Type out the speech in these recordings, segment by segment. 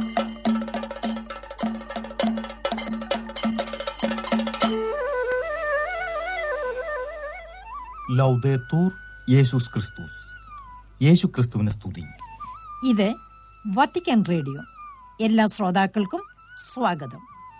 ലൗദേത്തൂർ യേശുസ് ക്രിസ്തുസ് യേശു ക്രിസ്തുവിനെ സ്തുതി ഇത് വത്തിക്കാൻ റേഡിയോ എല്ലാ ശ്രോതാക്കൾക്കും സ്വാഗതം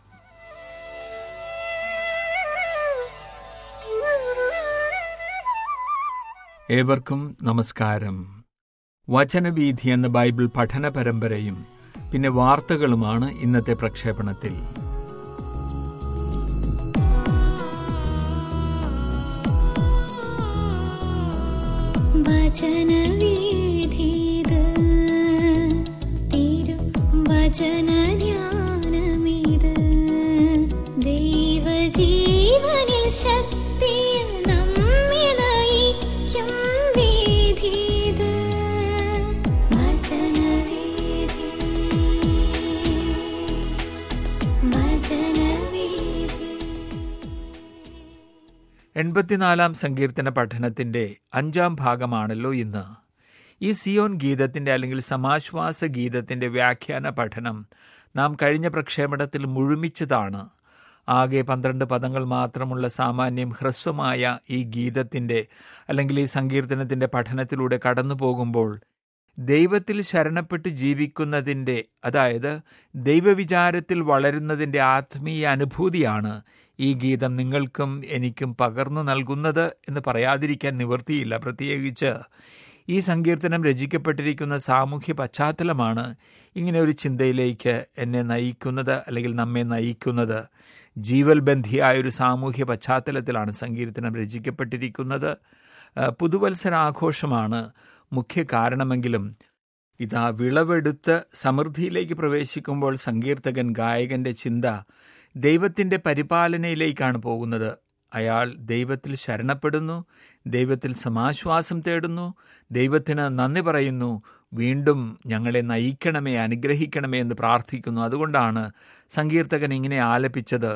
ഏവർക്കും നമസ്കാരം വചനവീഥി എന്ന ബൈബിൾ പഠന പരമ്പരയും പിന്നെ വാർത്തകളുമാണ് ഇന്നത്തെ പ്രക്ഷേപണത്തിൽ വചനവീഥിത് തിരു വചനധ്യാനമിത് ദൈവജീവനിൽ ശക്തിയിൽ നമ്മെ നയിക്കും വീഥിത് വചനവീഥി വചനവീഥി എൺപത്തിനാലാം സങ്കീർത്തന പഠനത്തിന്റെ അഞ്ചാം ഭാഗമാണല്ലോ ഇന്ന് ഈ സിയോൻ ഗീതത്തിന്റെ അല്ലെങ്കിൽ സമാശ്വാസ ഗീതത്തിന്റെ വ്യാഖ്യാന പഠനം നാം കഴിഞ്ഞ പ്രക്ഷേപണത്തിൽ മുഴുമിച്ചതാണ് ആകെ പന്ത്രണ്ട് പദങ്ങൾ മാത്രമുള്ള സാമാന്യം ഹ്രസ്വമായ ഈ ഗീതത്തിന്റെ അല്ലെങ്കിൽ ഈ സങ്കീർത്തനത്തിന്റെ പഠനത്തിലൂടെ കടന്നു പോകുമ്പോൾ ദൈവത്തിൽ ശരണപ്പെട്ട് ജീവിക്കുന്നതിൻ്റെ അതായത് ദൈവവിചാരത്തിൽ വളരുന്നതിൻ്റെ ആത്മീയ അനുഭൂതിയാണ് ഈ ഗീതം നിങ്ങൾക്കും എനിക്കും പകർന്നു നൽകുന്നത് എന്ന് പറയാതിരിക്കാൻ നിവൃത്തിയില്ല പ്രത്യേകിച്ച് ഈ സങ്കീർത്തനം രചിക്കപ്പെട്ടിരിക്കുന്ന സാമൂഹ്യ പശ്ചാത്തലമാണ് ഇങ്ങനെ ഒരു ചിന്തയിലേക്ക് എന്നെ നയിക്കുന്നത് അല്ലെങ്കിൽ നമ്മെ നയിക്കുന്നത് ജീവൽബന്ധിയായ ഒരു സാമൂഹ്യ പശ്ചാത്തലത്തിലാണ് സങ്കീർത്തനം രചിക്കപ്പെട്ടിരിക്കുന്നത് ആ, പുതുവത്സരാഘോഷമാണ് മുഖ്യ കാരണമെങ്കിലും ഇതാ വിളവെടുത്ത് സമൃദ്ധിയിലേക്ക് പ്രവേശിക്കുമ്പോൾ സങ്കീർത്തകൻ ഗായകന്റെ ചിന്ത ദൈവത്തിൻ്റെ പരിപാലനയിലേക്കാണ് പോകുന്നത് അയാൾ ദൈവത്തിൽ ശരണപ്പെടുന്നു ദൈവത്തിൽ സമാശ്വാസം തേടുന്നു ദൈവത്തിന് നന്ദി പറയുന്നു വീണ്ടും ഞങ്ങളെ നയിക്കണമേ അനുഗ്രഹിക്കണമേ എന്ന് പ്രാർത്ഥിക്കുന്നു അതുകൊണ്ടാണ് സങ്കീർത്തകൻ ഇങ്ങനെ ആലപിച്ചത്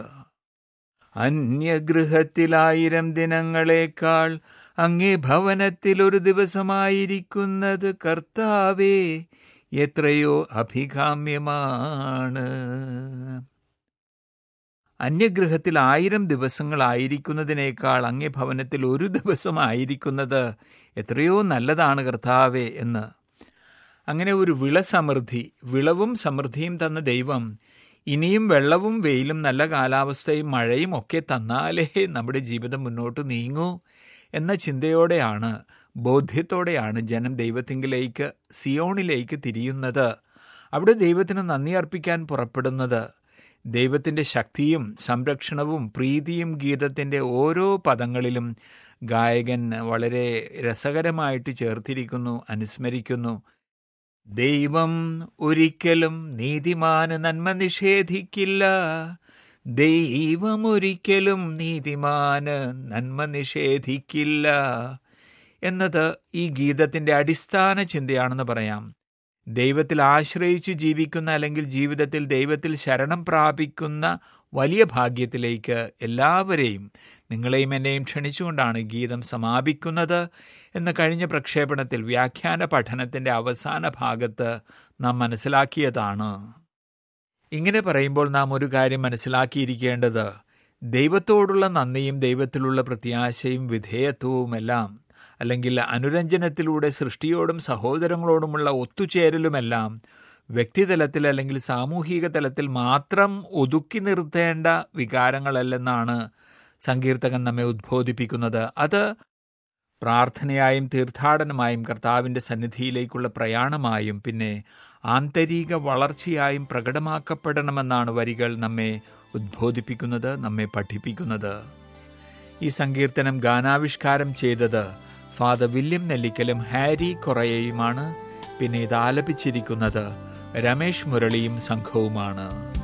അന്യഗൃഹത്തിലായിരം ദിനങ്ങളേക്കാൾ അങ്ങേ ഭവനത്തിൽ ഒരു ദിവസമായിരിക്കുന്നത് കർത്താവേ എത്രയോ അഭികാമ്യമാണ് അന്യഗൃഹത്തിൽ ആയിരം ദിവസങ്ങളായിരിക്കുന്നതിനേക്കാൾ അങ്ങേ ഭവനത്തിൽ ഒരു ദിവസമായിരിക്കുന്നത് എത്രയോ നല്ലതാണ് കർത്താവേ എന്ന് അങ്ങനെ ഒരു വിളസമൃദ്ധി വിളവും സമൃദ്ധിയും തന്ന ദൈവം ഇനിയും വെള്ളവും വെയിലും നല്ല കാലാവസ്ഥയും മഴയും ഒക്കെ തന്നാലേ നമ്മുടെ ജീവിതം മുന്നോട്ട് നീങ്ങൂ എന്ന ചിന്തയോടെയാണ് ബോധ്യത്തോടെയാണ് ജനം ദൈവത്തിങ്കിലേക്ക് സിയോണിലേക്ക് തിരിയുന്നത് അവിടെ ദൈവത്തിന് നന്ദി അർപ്പിക്കാൻ പുറപ്പെടുന്നത് ദൈവത്തിൻ്റെ ശക്തിയും സംരക്ഷണവും പ്രീതിയും ഗീതത്തിൻ്റെ ഓരോ പദങ്ങളിലും ഗായകൻ വളരെ രസകരമായിട്ട് ചേർത്തിരിക്കുന്നു അനുസ്മരിക്കുന്നു ദൈവം ഒരിക്കലും നീതിമാന് നന്മ നിഷേധിക്കില്ല ദൈവം ഒരിക്കലും നീതിമാന് നന്മ നിഷേധിക്കില്ല എന്നത് ഈ ഗീതത്തിന്റെ അടിസ്ഥാന ചിന്തയാണെന്ന് പറയാം ദൈവത്തിൽ ആശ്രയിച്ചു ജീവിക്കുന്ന അല്ലെങ്കിൽ ജീവിതത്തിൽ ദൈവത്തിൽ ശരണം പ്രാപിക്കുന്ന വലിയ ഭാഗ്യത്തിലേക്ക് എല്ലാവരെയും നിങ്ങളെയും എന്നെയും ക്ഷണിച്ചുകൊണ്ടാണ് ഗീതം സമാപിക്കുന്നത് എന്ന് കഴിഞ്ഞ പ്രക്ഷേപണത്തിൽ വ്യാഖ്യാന പഠനത്തിന്റെ അവസാന ഭാഗത്ത് നാം മനസ്സിലാക്കിയതാണ് ഇങ്ങനെ പറയുമ്പോൾ നാം ഒരു കാര്യം മനസ്സിലാക്കിയിരിക്കേണ്ടത് ദൈവത്തോടുള്ള നന്ദിയും ദൈവത്തിലുള്ള പ്രത്യാശയും വിധേയത്വവുമെല്ലാം അല്ലെങ്കിൽ അനുരഞ്ജനത്തിലൂടെ സൃഷ്ടിയോടും സഹോദരങ്ങളോടുമുള്ള ഒത്തുചേരലുമെല്ലാം വ്യക്തിതലത്തിൽ അല്ലെങ്കിൽ സാമൂഹിക തലത്തിൽ മാത്രം ഒതുക്കി നിർത്തേണ്ട വികാരങ്ങളല്ലെന്നാണ് സങ്കീർത്തകൻ നമ്മെ ഉദ്ബോധിപ്പിക്കുന്നത് അത് പ്രാർത്ഥനയായും തീർത്ഥാടനമായും കർത്താവിൻ്റെ സന്നിധിയിലേക്കുള്ള പ്രയാണമായും പിന്നെ ആന്തരിക വളർച്ചയായും പ്രകടമാക്കപ്പെടണമെന്നാണ് വരികൾ നമ്മെ ഉദ്ബോധിപ്പിക്കുന്നത് നമ്മെ പഠിപ്പിക്കുന്നത് ഈ സങ്കീർത്തനം ഗാനാവിഷ്കാരം ചെയ്തത് ഫാദർ വില്യം നെല്ലിക്കലും ഹാരി കൊറയയുമാണ് പിന്നെ ഇത് ആലപിച്ചിരിക്കുന്നത് രമേഷ് മുരളിയും സംഘവുമാണ്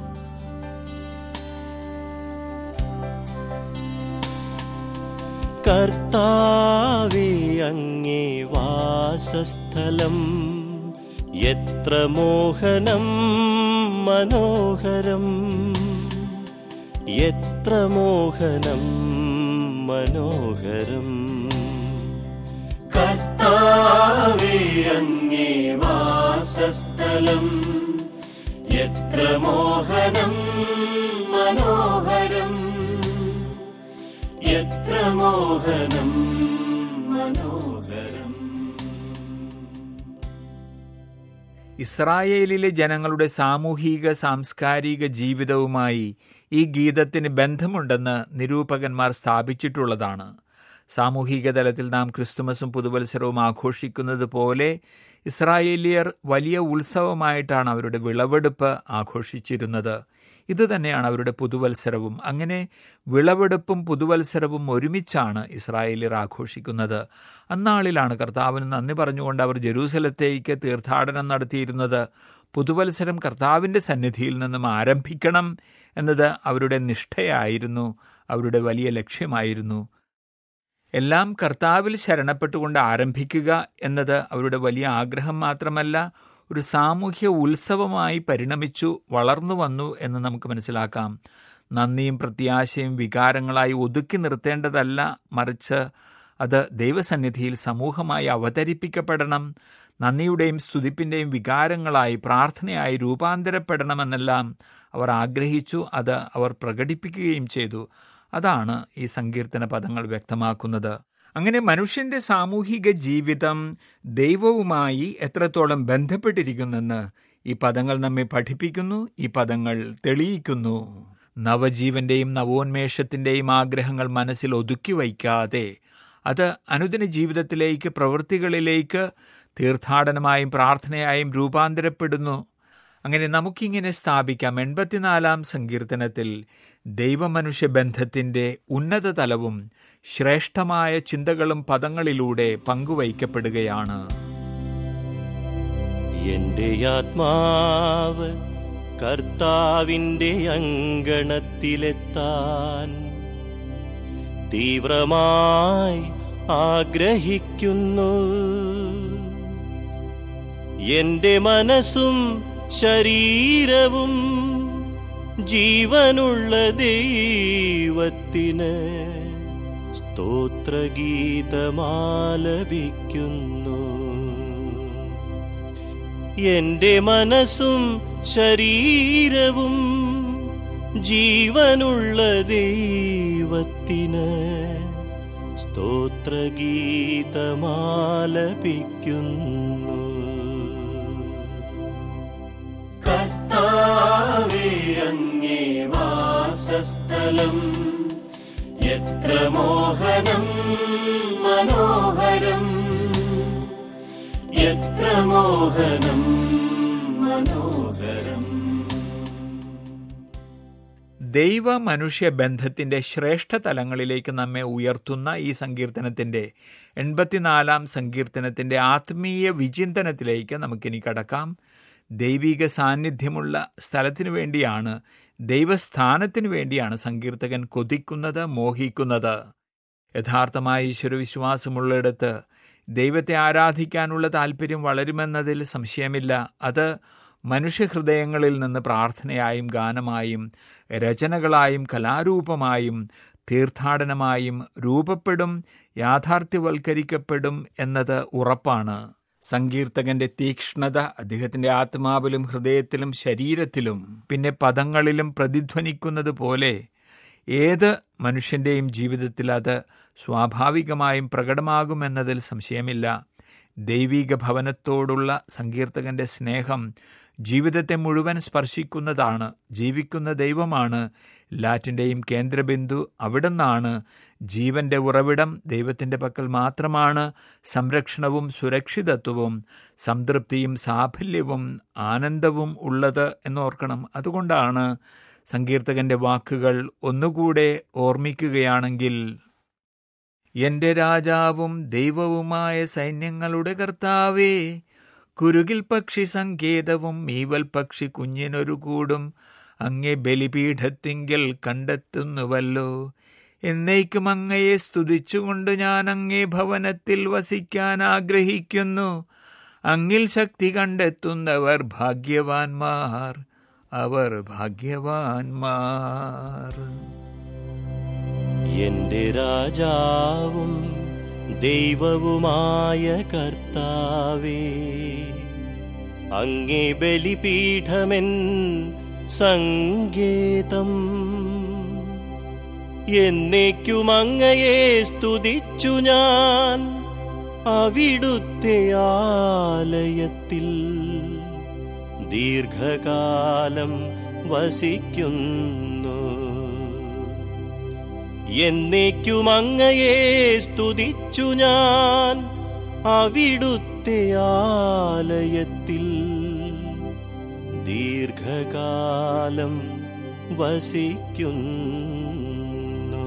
കർത്താവേ അങ്ങേ വാസസ്ഥലം എത്ര മോഹനം മനോഹരം എത്ര മോഹനം മനോഹരം കർത്താവേ അങ്ങേ വാസസ്ഥലം എത്ര മോഹനം മനോഹരം എത്ര മോഹനം മനോഹരം ഇസ്രായേലിലെ ജനങ്ങളുടെ സാമൂഹിക സാംസ്കാരിക ജീവിതവുമായി ഈ ഗീതത്തിന് ബന്ധമുണ്ടെന്ന് നിരൂപകന്മാർ സ്ഥാപിച്ചിട്ടുള്ളതാണ് സാമൂഹിക തലത്തിൽ നാം ക്രിസ്തുമസും പുതുവത്സരവും ആഘോഷിക്കുന്നത് പോലെ ഇസ്രായേലിയർ വലിയ ഉത്സവമായിട്ടാണ് അവരുടെ വിളവെടുപ്പ് ആഘോഷിച്ചിരുന്നത് ഇത് തന്നെയാണ് അവരുടെ പുതുവത്സരവും അങ്ങനെ വിളവെടുപ്പും പുതുവത്സരവും ഒരുമിച്ചാണ് ഇസ്രായേലിയർ ആഘോഷിക്കുന്നത് അന്നാളിലാണ് കർത്താവിന് നന്ദി പറഞ്ഞുകൊണ്ട് അവർ ജെറൂസലത്തേക്ക് തീർത്ഥാടനം നടത്തിയിരുന്നത് പുതുവത്സരം കർത്താവിൻ്റെ സന്നിധിയിൽ നിന്നും ആരംഭിക്കണം എന്നത് അവരുടെ നിഷ്ഠയായിരുന്നു അവരുടെ വലിയ ലക്ഷ്യമായിരുന്നു എല്ലാം കർത്താവിൽ ശരണപ്പെട്ടുകൊണ്ട് ആരംഭിക്കുക എന്നത് അവരുടെ വലിയ ആഗ്രഹം മാത്രമല്ല ഒരു സാമൂഹ്യ ഉത്സവമായി പരിണമിച്ചു വളർന്നു വന്നു എന്ന് നമുക്ക് മനസ്സിലാക്കാം നന്ദിയും പ്രത്യാശയും വികാരങ്ങളായി ഒതുക്കി നിർത്തേണ്ടതല്ല മറിച്ച് അത് ദൈവസന്നിധിയിൽ സമൂഹമായി അവതരിപ്പിക്കപ്പെടണം നന്ദിയുടെയും സ്തുതിപ്പിൻ്റെയും വികാരങ്ങളായി പ്രാർത്ഥനയായി രൂപാന്തരപ്പെടണമെന്നെല്ലാം അവർ ആഗ്രഹിച്ചു അത് അവർ പ്രകടിപ്പിക്കുകയും ചെയ്തു അതാണ് ഈ സങ്കീർത്തന പദങ്ങൾ വ്യക്തമാക്കുന്നത് അങ്ങനെ മനുഷ്യന്റെ സാമൂഹിക ജീവിതം ദൈവവുമായി എത്രത്തോളം ബന്ധപ്പെട്ടിരിക്കുന്നെന്ന് ഈ പദങ്ങൾ നമ്മെ പഠിപ്പിക്കുന്നു ഈ പദങ്ങൾ തെളിയിക്കുന്നു നവജീവന്റെയും നവോന്മേഷത്തിന്റെയും ആഗ്രഹങ്ങൾ മനസ്സിൽ ഒതുക്കി വയ്ക്കാതെ അത് അനുദിന ജീവിതത്തിലേക്ക് പ്രവൃത്തികളിലേക്ക് തീർത്ഥാടനമായും പ്രാർത്ഥനയായും രൂപാന്തരപ്പെടുന്നു അങ്ങനെ നമുക്കിങ്ങനെ സ്ഥാപിക്കാം എൺപത്തിനാലാം സങ്കീർത്തനത്തിൽ ദൈവമനുഷ്യ ബന്ധത്തിന്റെ ഉന്നത തലവും ശ്രേഷ്ഠമായ ചിന്തകളും പദങ്ങളിലൂടെ പങ്കുവയ്ക്കപ്പെടുകയാണ് എന്റെ ആത്മാവ് കർത്താവിന്റെ അങ്കണത്തിലെത്താൻ തീവ്രമായി ആഗ്രഹിക്കുന്നു എന്റെ മനസ്സും ശരീരവും ജീവനുള്ള ദൈവത്തിന് സ്തോത്രഗീതമാലപിക്കുന്നു എന്റെ മനസ്സും ശരീരവും ജീവനുള്ള ദൈവത്തിന് സ്തോത്രഗീതമാലപിക്കുന്നു കർത്താവേ അങ്ങേ വാസസ്ഥലം എത്ര മോഹനം മനോഹരം എത്ര മോഹനം മനോഹരം ദൈവ മനുഷ്യ ബന്ധത്തിന്റെ ശ്രേഷ്ഠ തലങ്ങളിലേക്ക് നമ്മെ ഉയർത്തുന്ന ഈ സങ്കീർത്തനത്തിന്റെ എൺപത്തിനാലാം സങ്കീർത്തനത്തിന്റെ ആത്മീയ വിചിന്തനത്തിലേക്ക് നമുക്കിനി കടക്കാം ദൈവിക സാന്നിധ്യമുള്ള സ്ഥലത്തിനു വേണ്ടിയാണ് ദൈവസ്ഥാനത്തിനു വേണ്ടിയാണ് സങ്കീർത്തകൻ കൊതിക്കുന്നത് മോഹിക്കുന്നത് യഥാർത്ഥമായ ഈശ്വരവിശ്വാസമുള്ളിടത്ത് ദൈവത്തെ ആരാധിക്കാനുള്ള താല്പര്യം വളരുമെന്നതിൽ സംശയമില്ല അത് മനുഷ്യഹൃദയങ്ങളിൽ നിന്ന് പ്രാർത്ഥനയായും ഗാനമായും രചനകളായും കലാരൂപമായും തീർത്ഥാടനമായും രൂപപ്പെടും യാഥാർത്ഥ്യവൽക്കരിക്കപ്പെടും എന്നത് ഉറപ്പാണ് സങ്കീർത്തകന്റെ തീക്ഷ്ണത അദ്ദേഹത്തിന്റെ ആത്മാവിലും ഹൃദയത്തിലും ശരീരത്തിലും പിന്നെ പദങ്ങളിലും പ്രതിധ്വനിക്കുന്നത് പോലെ ഏത് മനുഷ്യന്റെയും ജീവിതത്തിൽ അത് സ്വാഭാവികമായും പ്രകടമാകുമെന്നതിൽ സംശയമില്ല ദൈവീക ഭവനത്തോടുള്ള സങ്കീർത്തകന്റെ സ്നേഹം ജീവിതത്തെ മുഴുവൻ സ്പർശിക്കുന്നതാണ് ജീവിക്കുന്ന ദൈവമാണ് എല്ലാറ്റിൻ്റെയും കേന്ദ്രബിന്ദു അവിടുന്നാണ് ജീവന്റെ ഉറവിടം ദൈവത്തിൻ്റെ പക്കൽ മാത്രമാണ് സംരക്ഷണവും സുരക്ഷിതത്വവും സംതൃപ്തിയും സാഫല്യവും ആനന്ദവും ഉള്ളത് എന്നോർക്കണം അതുകൊണ്ടാണ് സങ്കീർത്തകന്റെ വാക്കുകൾ ഒന്നുകൂടെ ഓർമ്മിക്കുകയാണെങ്കിൽ എന്റെ രാജാവും ദൈവവുമായ സൈന്യങ്ങളുടെ കർത്താവേ കുരുകിൽ പക്ഷി സങ്കേതവും മീവൽ പക്ഷി കുഞ്ഞിനൊരു കൂടും അങ്ങേ ബലിപീഠത്തിങ്കൽ കണ്ടെത്തുന്നുവല്ലോ എന്നേക്കും അങ്ങയെ സ്തുതിച്ചുകൊണ്ട് ഞാൻ അങ്ങേ ഭവനത്തിൽ വസിക്കാൻ ആഗ്രഹിക്കുന്നു അങ്ങിൽ ശക്തി കണ്ടെത്തുന്നവർ ഭാഗ്യവാന്മാർ അവർ ഭാഗ്യവാന്മാർ എന്റെ രാജാവും ദൈവവുമായ കർത്താവേ അങ്ങേ ബലിപീഠമെൻ സങ്കേതം എന്നേക്കും അങ്ങയെ സ്തുതിച്ചു ഞാൻ അവിടുത്തെ ആലയത്തിൽ ദീർഘകാലം വസിക്കുന്നു എന്നേക്കും അങ്ങയെ സ്തുതിച്ചു ഞാൻ അവിടുത്തെ ആലയത്തിൽ ദീർഘകാലം വസിക്കുന്നു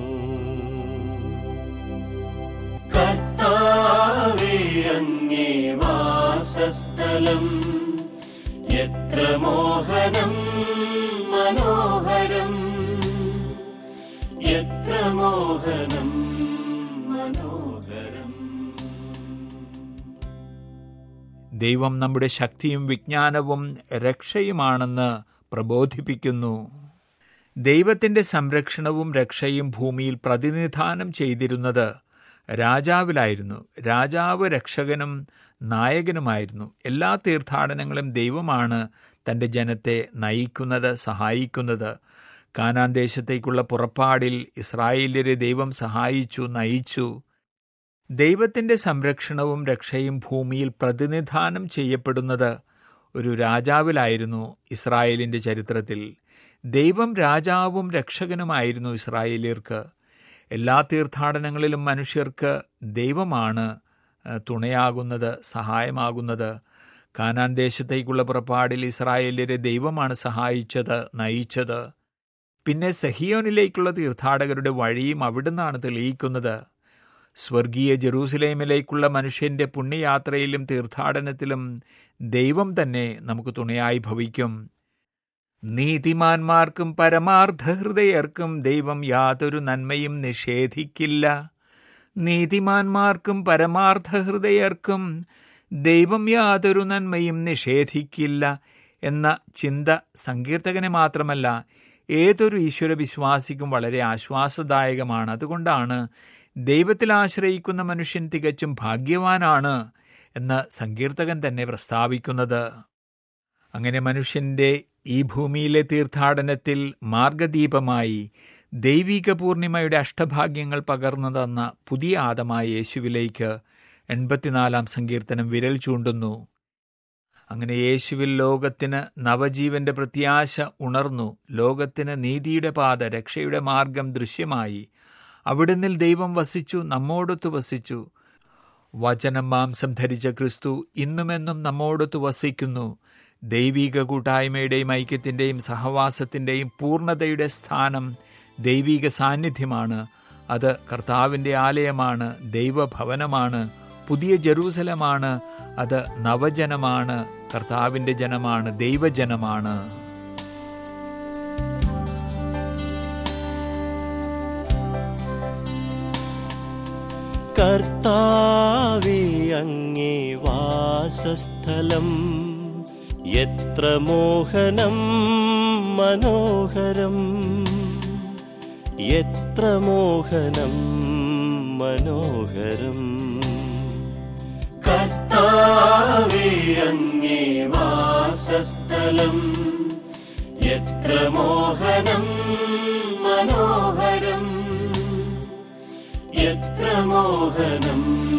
കർത്താവേ അങ്ങേ വാസസ്ഥലം എത്ര മോഹനം മനോഹരം എത്ര മോഹനം മനോഹരം ദൈവം നമ്മുടെ ശക്തിയും വിജ്ഞാനവും രക്ഷയുമാണെന്ന് പ്രബോധിപ്പിക്കുന്നു ദൈവത്തിൻ്റെ സംരക്ഷണവും രക്ഷയും ഭൂമിയിൽ പ്രതിനിധാനം ചെയ്തിരുന്നത് രാജാവിലായിരുന്നു രാജാവ് രക്ഷകനും നായകനുമായിരുന്നു എല്ലാ തീർത്ഥാടനങ്ങളും ദൈവമാണ് തൻ്റെ ജനത്തെ നയിക്കുന്നത് സഹായിക്കുന്നത് കാനാൻ ദേശത്തേക്കുള്ള പുറപ്പാടിൽ ഇസ്രായേല്യരെ ദൈവം സഹായിച്ചു നയിച്ചു ദൈവത്തിൻ്റെ സംരക്ഷണവും രക്ഷയും ഭൂമിയിൽ പ്രതിനിധാനം ചെയ്യപ്പെടുന്നത് ഒരു രാജാവിലായിരുന്നു ഇസ്രായേലിൻ്റെ ചരിത്രത്തിൽ ദൈവം രാജാവും രക്ഷകനുമായിരുന്നു ഇസ്രായേലിയർക്ക് എല്ലാ തീർത്ഥാടനങ്ങളിലും മനുഷ്യർക്ക് ദൈവമാണ് ഏഹ്, തുണയാകുന്നത് സഹായമാകുന്നത് കാനാൻ ദേശത്തേക്കുള്ള പുറപ്പാടിൽ ഇസ്രായേല്യരെ ദൈവമാണ് സഹായിച്ചത് നയിച്ചത് പിന്നെ സഹിയോനിലേക്കുള്ള തീർത്ഥാടകരുടെ വഴിയും അവിടുന്നാണ് തെളിയിക്കുന്നത് സ്വർഗീയ ജെറൂസലേമിലേക്കുള്ള മനുഷ്യന്റെ പുണ്യയാത്രയിലും തീർത്ഥാടനത്തിലും ദൈവം തന്നെ നമുക്ക് തുണയായി ഭവിക്കും നീതിമാന്മാർക്കും പരമാർത്ഥ ഹൃദയർക്കും ദൈവം യാതൊരു നന്മയും നിഷേധിക്കില്ല നീതിമാന്മാർക്കും പരമാർത്ഥ ഹൃദയർക്കും ദൈവം യാതൊരു നന്മയും നിഷേധിക്കില്ല എന്ന ചിന്ത സങ്കീർത്തകനെ മാത്രമല്ല ഏതൊരു ഈശ്വര വിശ്വാസിക്കും വളരെ ആശ്വാസദായകമാണ് അതുകൊണ്ടാണ് ദൈവത്തിൽ ആശ്രയിക്കുന്ന മനുഷ്യൻ തികച്ചും ഭാഗ്യവാനാണ് എന്ന് സങ്കീർത്തകൻ തന്നെ പ്രസ്താവിക്കുന്നത് അങ്ങനെ മനുഷ്യന്റെ ഈ ഭൂമിയിലെ തീർത്ഥാടനത്തിൽ മാർഗദീപമായി ദൈവിക പൂർണിമയുടെ അഷ്ടഭാഗ്യങ്ങൾ പകർന്നു തന്ന പുതിയ ആദമായ യേശുവിലേക്ക് എൺപത്തിനാലാം സങ്കീർത്തനം വിരൽ ചൂണ്ടുന്നു അങ്ങനെ യേശുവിൽ ലോകത്തിന് നവജീവന്റെ പ്രത്യാശ ഉണർന്നു ലോകത്തിന് നീതിയുടെ പാത രക്ഷയുടെ മാർഗം ദൃശ്യമായി അവിടുന്നിൽ ദൈവം വസിച്ചു നമ്മോടൊത്തു വസിച്ചു വചനം മാംസം ധരിച്ച ക്രിസ്തു ഇന്നുമെന്നും നമ്മോടൊത്തു വസിക്കുന്നു ദൈവിക കൂട്ടായ്മയുടെയും ഐക്യത്തിൻ്റെയും സഹവാസത്തിൻ്റെയും പൂർണ്ണതയുടെ സ്ഥാനം ദൈവിക സാന്നിധ്യമാണ് അത് കർത്താവിൻ്റെ ആലയമാണ് ദൈവഭവനമാണ് പുതിയ ജെറൂസലമാണ് അത് നവജനമാണ് കർത്താവിൻ്റെ ജനമാണ് ദൈവജനമാണ് കർത്താവേ അങ്ങേ വാസസ്ഥലം എത്ര മോഹനം മനോഹരം എത്ര മോഹനം മനോഹരം കർത്താവേ അങ്ങേ വാസസ്ഥലം എത്ര മോഹനം മനോഹരം എത്ര മോഹനം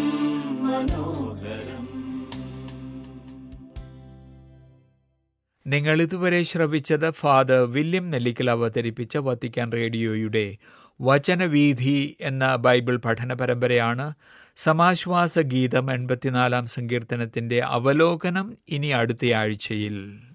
മനോഹരം നിങ്ങൾ ഇതുവരെ ശ്രവിച്ചത് ഫാദർ വില്യം നെല്ലിക്കൽ അവതരിപ്പിച്ച വത്തിക്കാൻ റേഡിയോയുടെ വചനവീഥി എന്ന ബൈബിൾ പഠന പരമ്പരയാണ് സമാശ്വാസ ഗീതം എൺപത്തിനാലാം സങ്കീർത്തനത്തിന്റെ അവലോകനം ഇനി അടുത്തയാഴ്ചയിൽ